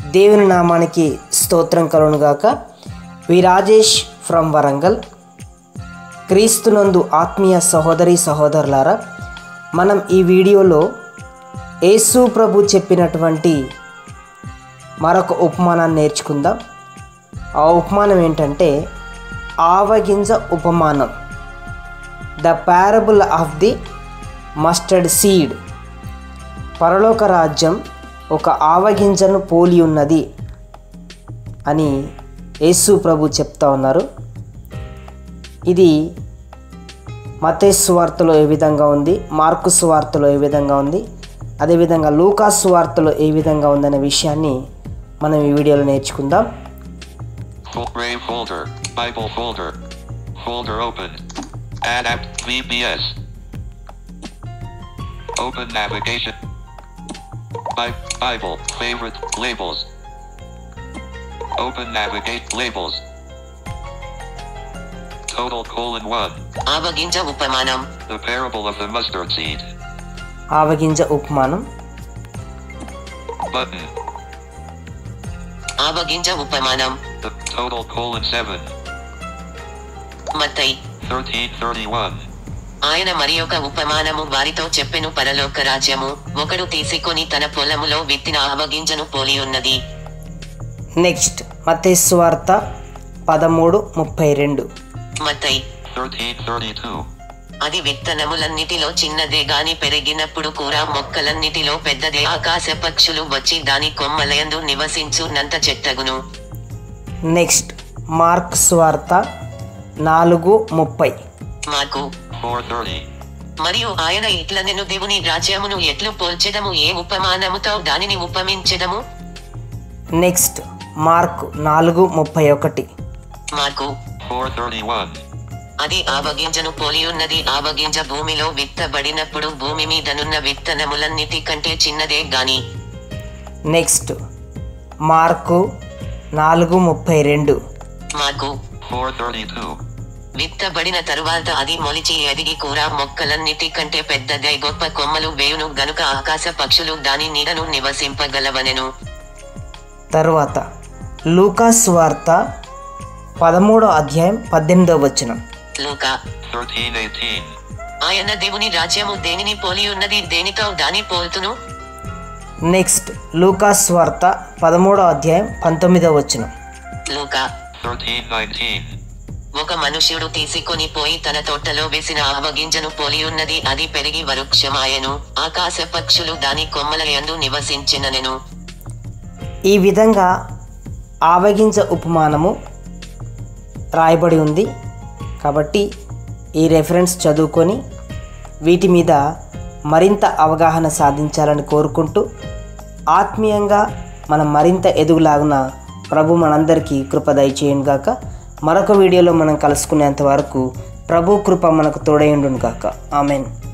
దేవుని నామానికి స్తోత్రం కలుగునుగాక వి రాజేష్ ఫ్రమ్ వరంగల్ క్రీస్తునందు ఆత్మీయ సహోదరి సహోదరులారా మనం ఈ వీడియోలో యేసు ప్రభు చెప్పినటువంటి మరొక ఉపమానాన్ని నేర్చుకుందాం ఆ ఉపమానం ఏంటంటే ఆవగింజ ఉపమానం the parable of the mustard seed పరలోక రాజ్యం ఒక ఆవగింజను పోలి ఉన్నది అని యేసు ప్రభు చెప్తా ఉన్నారు ఇది మతే సువార్తలో ఏ విధంగా ఉంది మార్కు సువార్తలో ఏ విధంగా ఉంది అదేవిధంగా లూకా సువార్తలో ఏ విధంగా ఉందనే విషయాన్ని మనం ఈ వీడియోలో నేర్చుకుందాం Full Brave folder. Bible folder. Folder open. Add app VBS. Open navigation. Bi- Bible. Favorite. Labels. Open navigate labels. Total colon 1. ఆవగింజ ఉపమానం The parable of the mustard seed. ఆవగింజ ఉపమానం Button. ఆవగింజ ఉపమానం The total colon 7. మత్తయి 1331. ఆయన మరి ఒక ఉపమానము వారితో చెప్పెను పరలోక రాజ్యము ఒకడు తీసుకొని తన పొలములో విత్తిన ఆవగింజను పోలి ఉన్నది నెక్స్ట్ మతే సువార్త పదమూడు ముప్పై రెండు మత్తయి 1332. అది విత్తనములన్నిటిలో చిన్నదే గాని పెరిగినప్పుడు కూడా మొక్కలన్నిటిలో పెద్దదే ఆకాశ పక్షులు వచ్చి దాని కొమ్మలయందు నివసించునంత చెట్టగును నెక్స్ట్ మార్క్ స్వార్త నాలుగు ముప్పై మాకు 430. మరియు ఆయన ఇట్ల నేను దేవుని రాజ్యమును ఎట్లు పోల్చెదము ఏ ఉపమానముతో దానిని ఉపమించెదము నెక్స్ట్ మార్క్ నాలుగు ముప్పై ఒకటి మాకు 431. అది ఆవగింజను పోలి ఉన్నది ఆవగింజ భూమిలో విత్తబడినప్పుడు భూమి మీదనున్న విత్తనములన్నిటి కంటే చిన్నదే గాని నెక్స్ట్ మార్కు నాలుగు ముప్పై రెండు మాకు 432. విత్తబడిన తరువాత అది మొలిచి ఎదిగి కూర మొక్కలన్నిటి కంటే పెద్దదై గొప్ప కొమ్మలు వేయును గనుక ఆకాశ పక్షులు దాని నీడను నివసింపగలవనెను తరువాత లూకాస్ వార్త పదమూడో అధ్యాయం పద్దెనిమిదో వచనం లూకా 1318. ఆయన దేవుని రాజ్యము దేనిని పోలి ఉన్నది దేనితో దాని పోల్తును నెక్స్ట్ లూకాస్ వార్త పదమూడో అధ్యాయం పంతొమ్మిదో వచనం లూకా 1319. ఒక మనుష్యుడు తీసుకొని పోయి తన తోటలో వేసిన ఆవగింజను పోలి ఉన్నది అది పెరిగి వృక్షమాయను ఆకాశ పక్షులు దాని కొమ్మల యందు నివసించిననెను ఈ విధంగా ఆవగింజ ఉపమానము రాయబడి ఉంది కాబట్టి ఈ రెఫరెన్స్ చదువుకొని వీటి మీద మరింత అవగాహన సాధించాలని కోరుకుంటూ ఆత్మీయంగా మనం మరింత ఎదుగులాగున ప్రభు మనందరికీ కృప దయచేయను గాక మరొక వీడియోలో మనం కలుసుకునేంత వరకు ప్రభు కృప మనకు తోడైండును గాక ఆమెన్